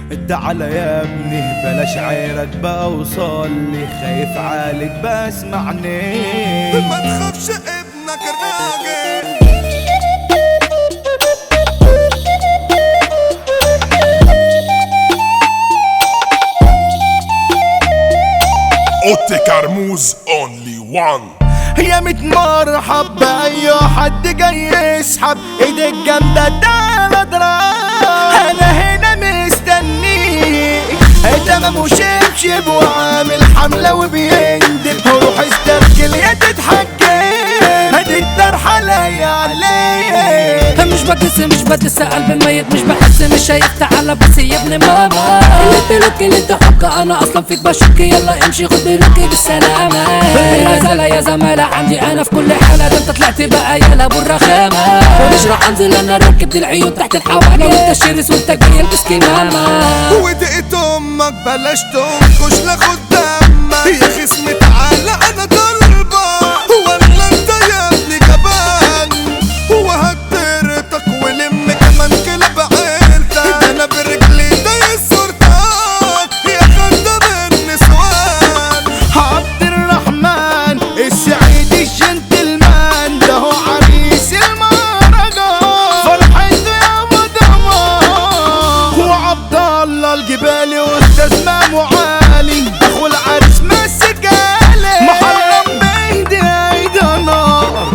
تعالى يا ابني بلاش عيرك بقى وصلي خايف عليك بسمعني ما تخافش ابنك الراجل اوتي كرموز اونلي وان يا ميت مرحب بأي حد جاي يسحب ايدك جامدة تعالى اضرب انا هنا مستنيك تمام وشبشب وعامل حملة وبيندب روح استرجل يا تتحكم هدي الطرحة لاية عليك مش بكس مش بدس قلب ميت مش بحس مش شايف تعالى بس يا ابن ماما اللي تلوك اللي انت حقه انا اصلا فيك بشك يلا امشي خد بلوكي بالسلامة يا زلا يا زمالة عندي انا في كل حالة ده انت طلعت بقى يا ابو الرخامة مش راح انزل انا ركبت العيون تحت الحواجب وانت شرس وانت جاي البس كمامة ودقت امك بلاش تنكش لاخد دمك يا خصمي تعالى انا طالبة ولا انت يا ابني جبان وهكترتك ولم كمان كلاب عيلتك ده انا برجلي دايس صورتك يا خدام النسوان عبد الرحمن السعيد الجنتلمان ده هو عريس المهرجان فرحته يا مدعوان وعبد الله الجبالي واستاذ مامو عالي اخو العريس مسك آلي محرم بايدي ايدي نار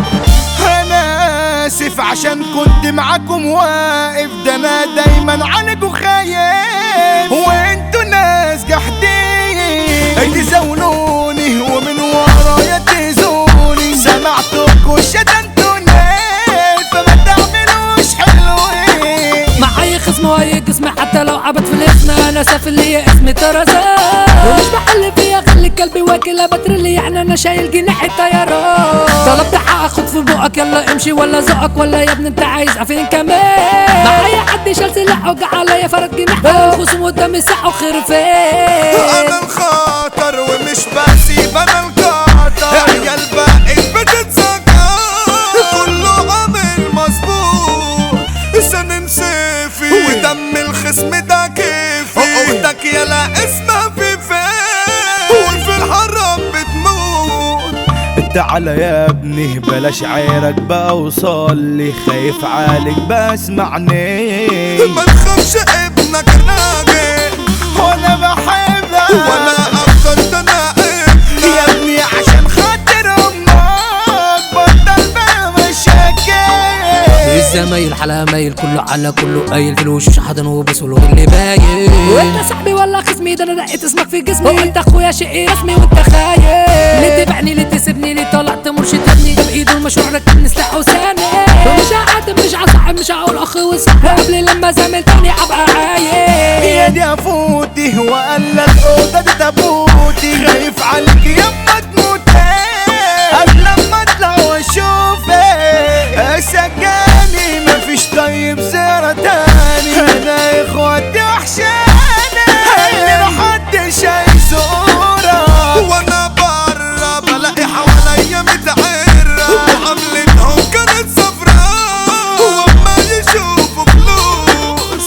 انا اسف عشان كنت معاكم واقف ده انا دايما عنكم خايف وانتوا ناس جحدين تزاولوني ومن ورايا تزوني سمعتكوا شتمتوني فما تعملوش حلوين معايا خصم واي جسم حتى لو عبت في الاسم انا سافل ليا اسمي طرزان ومش بحل فيها خلي كلبي واكلها بترلي يعني انا شايل جناح الطيران طلبت حق اخد في بقك يلا امشي ولا زقك ولا يا ابني انت عايز عفين كمان معايا حد شال سلاح وجع عليا فرد جناح الخصم قدامي ساعة وخرفان انا الخطر ومش بسيب انا القطر عيال بقت بتتذكر كله عامل مظبوط سنن سيفي ودم الخصم ده كيفي اختك يلا اسمها في فين وفي الحرام بتموت تعالى يا ابني بلاش عيرك بقى وصلي خايف عليك بسمعني ما تخافش ابنك الراجل وانا بحبك ولا اكتر ده انا ابنك يا ابني عشان خاطر امك بطل بقى مشاكل الزمايل حلا مايل كله على كله قايل في الوش حضن وبس والوغ اللي باين وانت صاحبي ولا خصمي ده انا لقيت اسمك في جسمي وانت اخويا شقي رسمي وانت خايف ليه تبعني ليه تسيبني ليه طلعت مرشد ابني ده بايده المشروع ركبني سلاح وساني ومش هعاتب مش هصاحب مش هقول اخ وصاحب قبل لما زميلتني ابقى يا عايل دي افوتي وقال لك اوضه دي تابوتي خايف عليك يما تموتي قبل لما اطلع واشوفك سجاني مفيش طيب زيارة تاني انا اخواتي وحشاني اللي محدش هيزورك وانا برا بلاقي حواليا متعرة وعملتهم كانت صفراء وما يشوفوا فلوس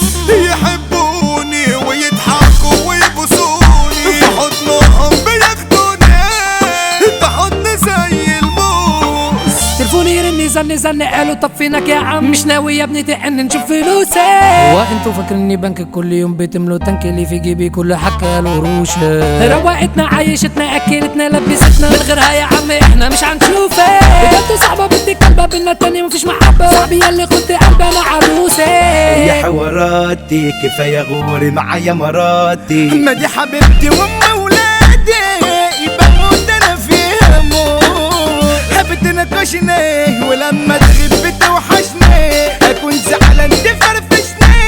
يحبوني ويضحكوا ويبوسوني في حضنهم بياخدوني في حضن زي الموس تلفوني يرني زن زن قالوا طب فينك يا عم مش ناوي يا ابني تحن نشوف فلوسي هو انتوا فاكريني بنك كل يوم بتملوا تنك اللي في جيبي كل حكى له قروشه روقتنا عيشتنا اكلتنا لبستنا من غيرها يا عم احنا مش هنشوفك بجد صعبه بدي كلبه بينا التاني مفيش محبه صاحبي يلي خدت قلبي انا عروسي يا حواراتي كفايه غوري معايا مراتي ما دي حبيبتي وام ولادي بموت انا فيها موت بتناقشني ولما تغيب بتوحشني اكون زعلان تفرفشني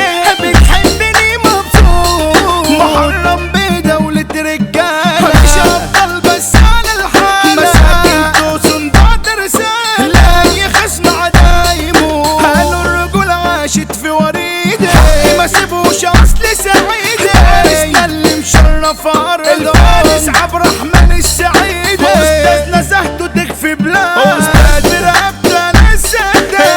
بتحبني مبسوط محرم بدولة رجالة مش افضل بس على الحالة مساكين توصن بعد رسالة لا يخصم عدايمه قالوا الرجولة عاشت في وريدة ما سيبوش اصل سعيدة فارسنا اللي مشرف ارضه الفارس عبد الرحمن السعيد استاذ نزهته تكفي بلاد استاذ رقبته انا السادة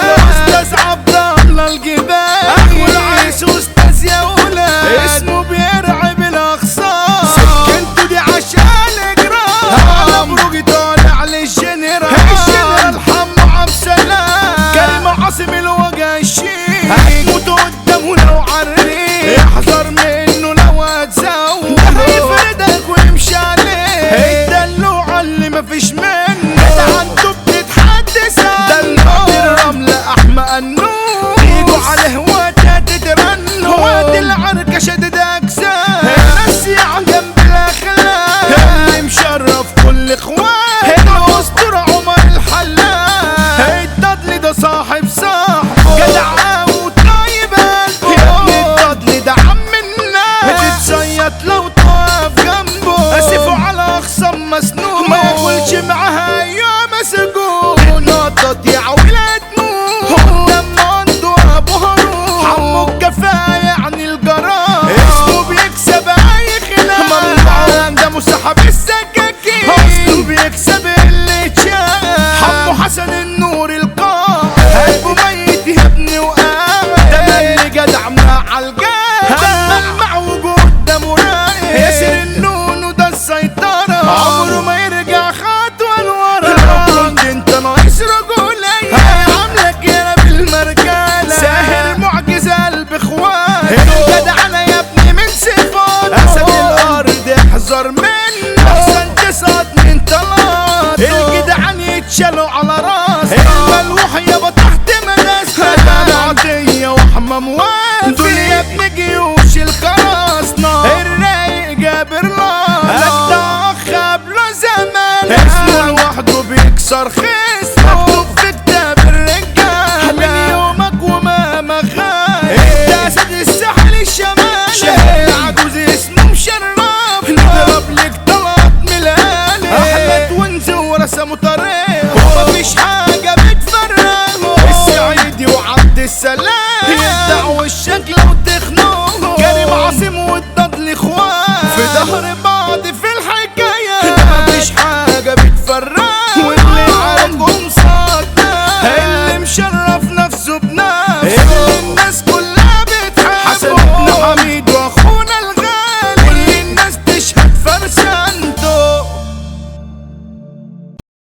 طموح يابا تحت مدرسة عطية وحمام وافي دول يا ابن جيوش الخراسنة الرايق جابر لالا أجدع أخ قبله زمان اسمه لوحده بيكسر خصمه مكتوب في كتاب الرجالة من يومك وما خايف انت اسد الساحل الشمالي شهر عجوز اسمه مشرف نضرب لك طلعت من القلب احمد ونزل ورسموا طريق ومفيش حاجة بتفرقه السعيدي وعبد السلام يبدع وشك لو تخنقه كريم عاصم والضد الاخوان في ظهر بعض في